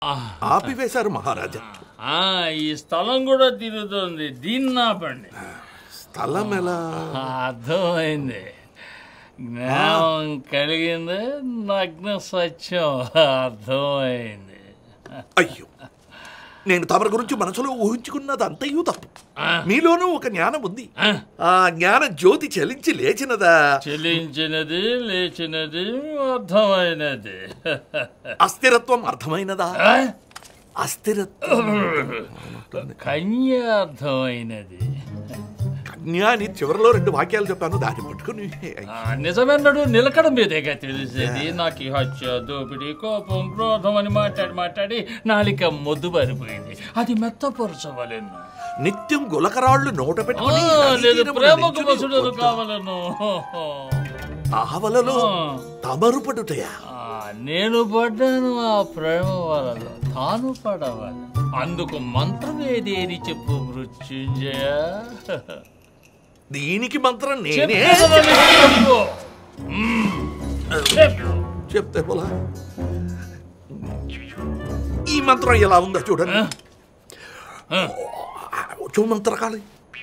ఆపివేశారు మహారాజా ఆ, ఈ స్థలం కూడా తిరుగుతుంది దీన్ని ఆపండి స్థలం ఎలా అర్థమైంది జ్ఞానం కలిగింది నగ్న సత్యం అర్థమైంది అయ్యో నేను తమరి గురించి మనసులో ఊహించుకున్నది అంతయు తప్పు మీలోనూ ఒక జ్ఞానం ఉంది ఆ జ్ఞాన జ్యోతి చలించి లేచినదా చెలించినది లేచినది అర్థమైనది అస్థిరత్వం అర్థమైనదా అస్థిరత్వం కన్య అర్థమైనది కన్యా అని చివరిలో రెండు వాక్యాలు చెప్పాను దాన్ని పట్టుకుని ఆ, నిజమన్నాడు నిలకడ మీదేగా తెలిసేది నాకు ఈ హత్య దోపిడీ కోపం క్రోధం అని మాట్లాడి మాట్లాడి నాలిక మొద్దు పారిపోయింది అది మెత్తపరచవలెను నిత్యం గులకరాళ్ళు నోట ఆ, పెట్టుకుని లేదు నదీ ప్రేమకు తీరమున మసుడలు నిల్చుని కావాలను ఆవలలో తమరు పడుటయా ఆ, నేను పడ్డాను ఆ ప్రేమ వలలో తాను పడవాలి అందుకు మంత్రం ఏది అని చెప్పు మృత్యుంజయ దీనికి మంత్రం నేనే చెప్పు. చెప్పు. చెప్పు. చెప్తే పోలా ఈ మంత్రం ఎలా ఉందో చూడండి చూ మంత్రకాళి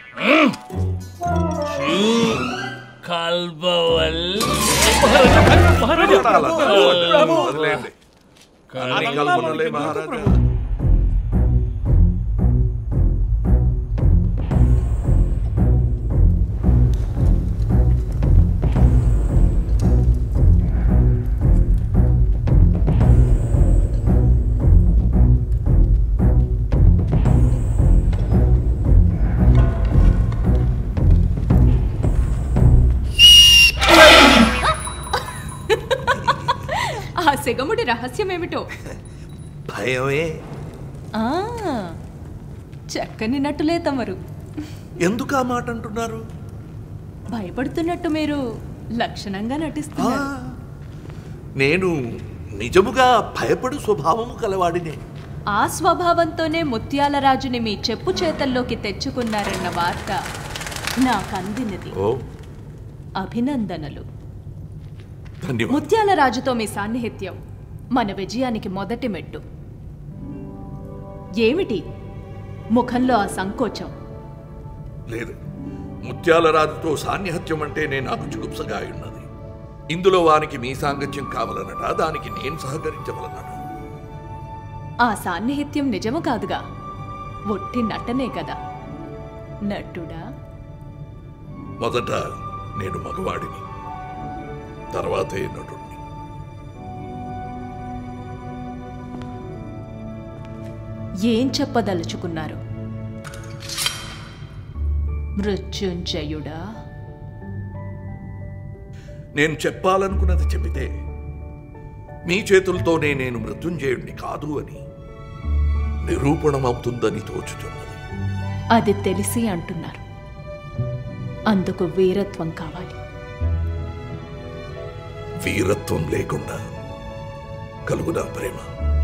కల్బవల్ వదిలేయండి. అన్ని కల్పనలే మహారాజా ఆ సెగముడి రహస్యం ఏమిటో భయమే ఆ చక్కని నటులే తమరు ఎందుకు ఆ మాట అంటున్నారు భయపడుతున్నట్టు మీరు లక్షణంగా ఆ, నటిస్తున్నారు నేను నిజముగా భయపడు స్వభావము కలవాడినే ఆ స్వభావంతోనే ముత్యాల రాజుని మీ చెప్పు చేతల్లోకి తెచ్చుకున్నారన్న వార్త నాకు అందినది ఓ అభినందనలు ధన్యవాదాలు ముత్యాల రాజుతో మీ సాన్నిహిత్యం మన విజయానికి మొదటి మెట్టు ఏమిటి ముఖంలో ఆ సంకోచం లేదు ముత్యాల రాజుతో సాన్నిహత్యం అంటేనే నాకు చుగుప్సగా ఉన్నది ఇందులో వానికి మీ సాంగత్యం కావాలనట దానికి నేను సహకరించవలనట ఆ సాన్నిహిత్యం నిజము కాదుగా ఒట్టి నటనే కదా నటుడా మొదట నేను మగవాడిని తర్వాతే నటుడిని ఏం చెప్పదలుచుకున్నారు మృత్యుంజయుడా నేను చెప్పాలనుకున్నది చెబితే మీ చేతులతోనే నేను మృత్యుంజయుణ్ణి కాదు అని నిరూపణమవుతుందని తోచుతున్నది అది తెలిసి అంటున్నారు అందుకు వీరత్వం కావాలి వీరత్వం లేకుండా కలుగుదా ప్రేమ